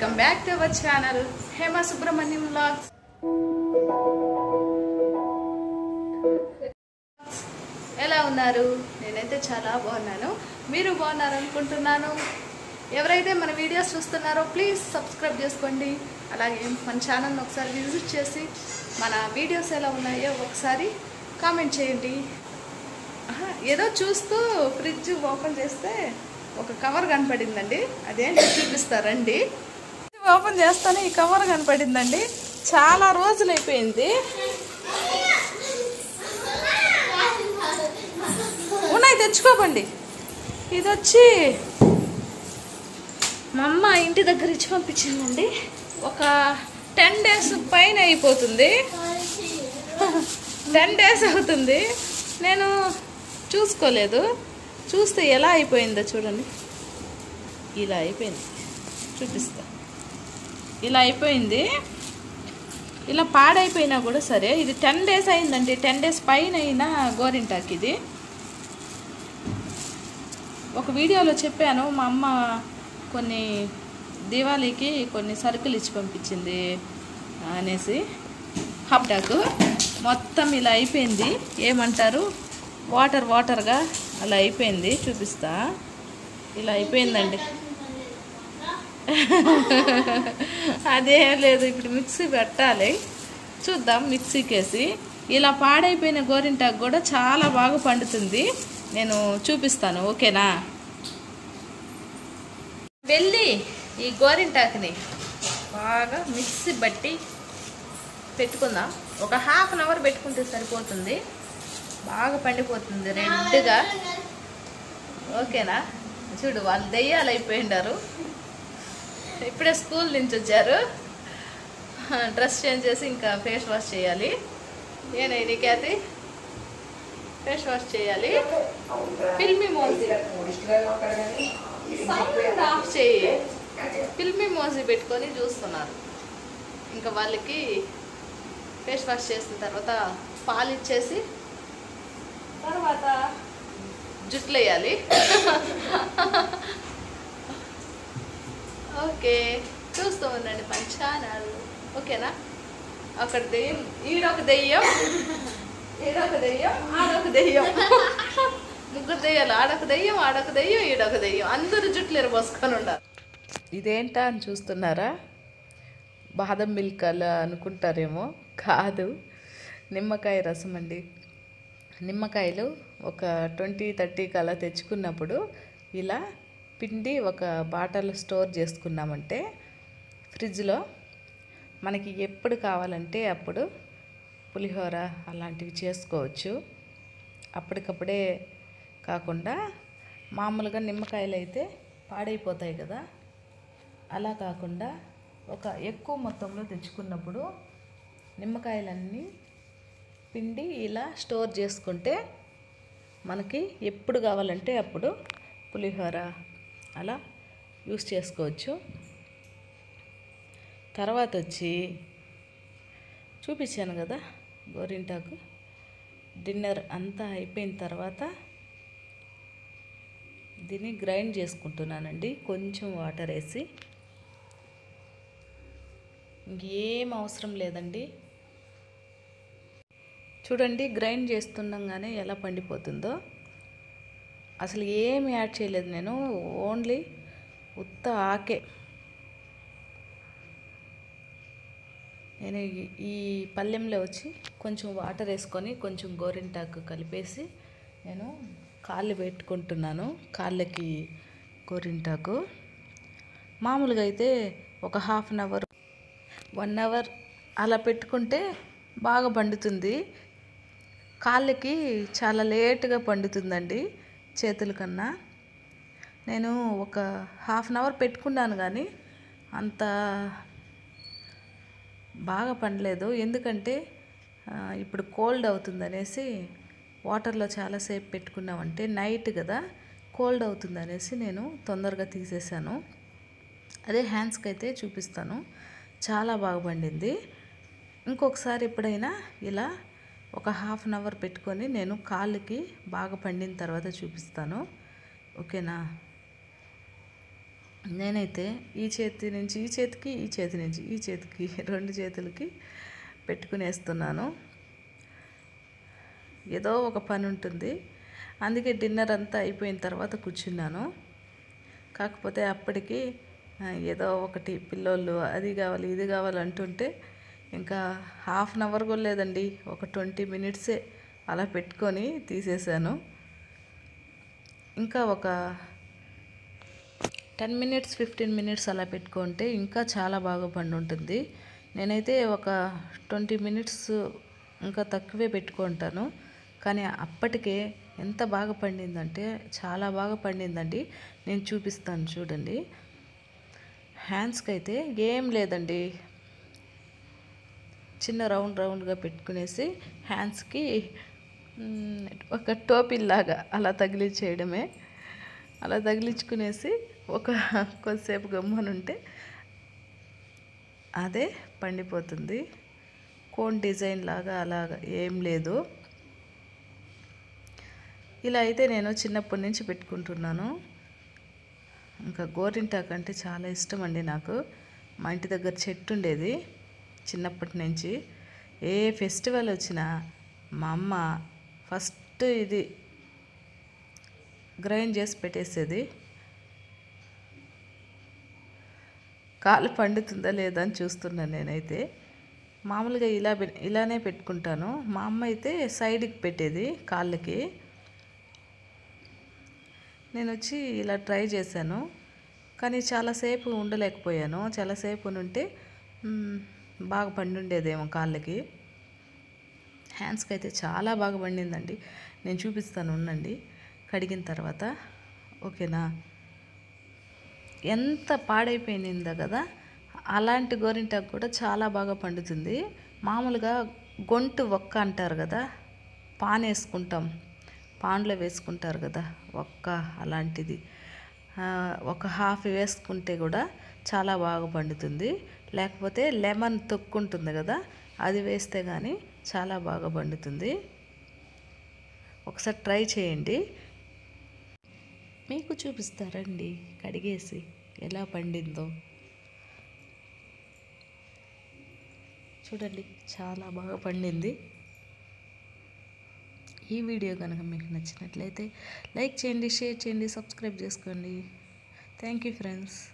welcome back to our channel Hema Subrahmanyam vlogs ఎలా ఉన్నారు నేనైతే చాలా బాగున్నాను మీరు బాగున్నారు అనుకుంటున్నాను ఎవరైతే మన వీడియోస్ చూస్తున్నారో ప్లీజ్ సబ్స్క్రైబ్ చేసుకోండి అలాగే మన ఛానల్ని ఒకసారి విజిట్ చేసి మన వీడియోస్ ఎలా ఉన్నాయో ఒకసారి కామెంట్ చేయండి ఆహా, ఏదో చూస్తూ ఫ్రిడ్జ్ ఓపెన్ చేస్తే ఒక కవర్ కనపడిందండి అదేంటి చూపిస్తారండి ఓపెన్ చేస్తానే ఈ కవర్ కనపడిందండి చాలా రోజులు అయిపోయింది ఉన్నాయి తెచ్చుకోకండి ఇది వచ్చి మా అమ్మ ఇంటి దగ్గర ఇచ్చి పంపించిందండి ఒక టెన్ డేస్ పైన అయిపోతుంది టెన్ డేస్ అవుతుంది నేను చూసుకోలేదు చూస్తే ఎలా అయిపోయిందో చూడండి ఇలా అయిపోయింది చూపిస్తా ఇలా అయిపోయింది ఇలా పాడైపోయినా కూడా సరే ఇది టెన్ డేస్ అయిందండి టెన్ డేస్ పైన అయినా గోరింటాక్ ఇది ఒక వీడియోలో చెప్పాను మా అమ్మ కొన్ని దివాళీకి కొన్ని సరుకులు ఇచ్చి పంపించింది అనేసి హాప్టాకు మొత్తం ఇలా అయిపోయింది ఏమంటారు వాటర్ వాటర్గా అలా అయిపోయింది చూపిస్తా ఇలా అయిపోయిందండి అదేం లేదు ఇప్పుడు మిక్సీ పెట్టాలి చూద్దాం మిక్సీకేసి ఇలా పాడైపోయిన గోరింటాకు కూడా చాలా బాగా పండుతుంది నేను చూపిస్తాను ఓకేనా వెళ్ళి ఈ గోరింటాకుని బాగా మిక్సీ బట్టి పెట్టుకుందాం ఒక హాఫ్ అన్ అవర్ పెట్టుకుంటే సరిపోతుంది బాగా పండిపోతుంది రెడ్గా ఓకేనా చూడు వాళ్ళు దెయ్యాలు అయిపోయిండారు ఇప్పుడే స్కూల్ నుంచి వచ్చారు డ్రెస్ చేంజ్ చేసి ఇంకా ఫేస్ వాష్ చేయాలి ఏనా నీకైతే ఫేస్ వాష్ చేయాలి ఫిల్మీ మోజీ సౌండ్ ఆఫ్ చేయి ఫిల్మీ మోజీ పెట్టుకొని చూస్తున్నారు ఇంకా వాళ్ళకి ఫేస్ వాష్ చేసిన తర్వాత పాలు ఇచ్చేసి తర్వాత జుట్లు వేయాలి ఓకే చూస్తూ ఉండండి మన ఛానల్ ఓకేనా అక్కడ దెయ్యం ఈడొక దెయ్యం ఈడొక దెయ్యం ఆడొక దెయ్యం ముగ్గురు దెయ్యాలు ఆడొక దెయ్యం ఆడొక దెయ్యం ఈడొక దెయ్యం అందరూ జుట్లు ఎరబోసుకొని ఉండాలి ఇదేంటా అని చూస్తున్నారా బాదం మిల్క్ అలా అనుకుంటారేమో కాదు నిమ్మకాయ రసం అండి నిమ్మకాయలు ఒక ట్వంటీ థర్టీకి అలా తెచ్చుకున్నప్పుడు ఇలా పిండి ఒక బాటల్ స్టోర్ చేసుకున్నామంటే ఫ్రిడ్జ్లో మనకి ఎప్పుడు కావాలంటే అప్పుడు పులిహోర అలాంటివి చేసుకోవచ్చు అప్పటికప్పుడే కాకుండా మామూలుగా నిమ్మకాయలు అయితే పాడైపోతాయి కదా అలా కాకుండా ఒక ఎక్కువ మొత్తంలో తెచ్చుకున్నప్పుడు నిమ్మకాయలన్నీ పిండి ఇలా స్టోర్ చేసుకుంటే మనకి ఎప్పుడు కావాలంటే అప్పుడు పులిహోర అలా యూస్ చేసుకోవచ్చు తర్వాత వచ్చి చూపించాను కదా గోరింటాకు డిన్నర్ అంతా అయిపోయిన తర్వాత దీన్ని గ్రైండ్ చేసుకుంటున్నానండి కొంచెం వాటర్ వేసి ఇంకేం అవసరం లేదండి చూడండి గ్రైండ్ చేస్తుండగానే ఎలా పండిపోతుందో అసలు ఏమి యాడ్ చేయలేదు నేను ఓన్లీ ఉత్త ఆకే నేను ఈ- ఈ పళ్ళెంలో వచ్చి కొంచెం వాటర్ వేసుకొని కొంచెం గోరింటాకు కలిపేసి నేను కాళ్ళు పెట్టుకుంటున్నాను కాళ్ళకి గోరింటాకు మామూలుగా అయితే ఒక half an hour one hour అలా పెట్టుకుంటే బాగా పండుతుంది కాళ్ళకి చాలా లేటుగా పండుతుందండి చేతుల కన్నా నేను ఒక హాఫ్ అన్ అవర్ పెట్టుకున్నాను కానీ అంత బాగా పండలేదు ఎందుకంటే ఆ, ఇప్పుడు కోల్డ్ అవుతుందనేసి వాటర్లో చాలాసేపు పెట్టుకున్నామంటే నైట్ కదా కోల్డ్ అవుతుందనేసి నేను తొందరగా తీసేసాను అదే హ్యాండ్స్కి అయితే చూపిస్తాను చాలా బాగా పండింది ఇంకొకసారి ఎప్పుడైనా ఇలా ఒక హాఫ్ అన్ అవర్ పెట్టుకొని నేను కాళ్ళకి బాగా పండిన తర్వాత చూపిస్తాను ఓకేనా నేనైతే ఈ చేతి నుంచి ఈ చేతికి ఈ చేతి నుంచి ఈ చేతికి రెండు చేతులకి పెట్టుకుని వేస్తున్నాను ఏదో ఒక పని ఉంటుంది అందుకే డిన్నర్ అంతా అయిపోయిన తర్వాత కూర్చున్నాను కాకపోతే అప్పటికి ఆ, ఏదో ఒకటి పిల్లోళ్ళు అది కావాలి ఇది కావాలి అంటుంటే ఇంకా హాఫ్ అన్ అవర్ కూడా లేదండి ఒక ట్వంటీ మినిట్సే అలా పెట్టుకొని తీసేసాను ఇంకా ఒక టెన్ మినిట్స్ ఫిఫ్టీన్ మినిట్స్ అలా పెట్టుకుంటే ఇంకా చాలా బాగా పండు ఉంటుంది నేనైతే ఒక ట్వంటీ మినిట్స్ ఇంకా తక్కువే పెట్టుకుంటాను కానీ అప్పటికే ఎంత బాగా పండిందంటే చాలా బాగా పండిందండి నేను చూపిస్తాను చూడండి హ్యాండ్స్కి అయితే ఏం లేదండి చిన్న రౌండ్ రౌండ్గా పెట్టుకునేసి హ్యాండ్స్కి మ్, ఒక టోపీలాగా అలా తగిలించేయడమే అలా తగిలించుకునేసి ఒక కొద్దిసేపు గమ్మనుంటే అదే పండిపోతుంది కోన్ డిజైన్ లాగా అలాగా ఏం లేదు ఇలా అయితే నేను చిన్నప్పటి నుంచి పెట్టుకుంటున్నాను ఇంకా గోరింటాకు అంటే చాలా ఇష్టం అండి నాకు మా ఇంటి దగ్గర చెట్టు ఉండేది చిన్నప్పటి నుంచి ఏ ఫెస్టివల్ వచ్చినా మా అమ్మ ఫస్ట్ ఇది గ్రైండ్ చేసి పెట్టేసేది కాలు పండుతుందా లేదా అని చూస్తున్నాను నేనైతే మామూలుగా ఇలా పె- ఇలానే పెట్టుకుంటాను మా అమ్మ అయితే సైడ్కి పెట్టేది కాళ్ళకి నేను వచ్చి ఇలా ట్రై చేశాను కానీ చాలాసేపు ఉండలేకపోయాను చాలాసేపు ఉంటే మ్, బాగా పండుండేదేమో కాళ్ళకి హ్యాండ్స్కి అయితే చాలా బాగా పండిందండి నేను చూపిస్తాను ఉండండి కడిగిన తర్వాత ఓకేనా ఎంత పాడైపోయిందో కదా అలాంటి గోరింటాకు కూడా చాలా బాగా పండుతుంది మామూలుగా గొంతు ఒక్క అంటారు కదా పాన్ వేసుకుంటాం పాన్లో వేసుకుంటారు కదా ఒక్క అలాంటిది ఆ, ఒక హాఫ్ వేసుకుంటే కూడా చాలా బాగా పండుతుంది లేకపోతే లెమన్ తొక్కుంటుంది కదా అది వేస్తే కానీ చాలా బాగా పండుతుంది ఒకసారి ట్రై చేయండి మీకు చూపిస్తారండి కడిగేసి ఎలా పండిందో చూడండి చాలా బాగా పండింది ఈ వీడియో కనుక మీకు నచ్చినట్లయితే లైక్ చేయండి షేర్ చేయండి సబ్స్క్రైబ్ చేసుకోండి థ్యాంక్ యూ ఫ్రెండ్స్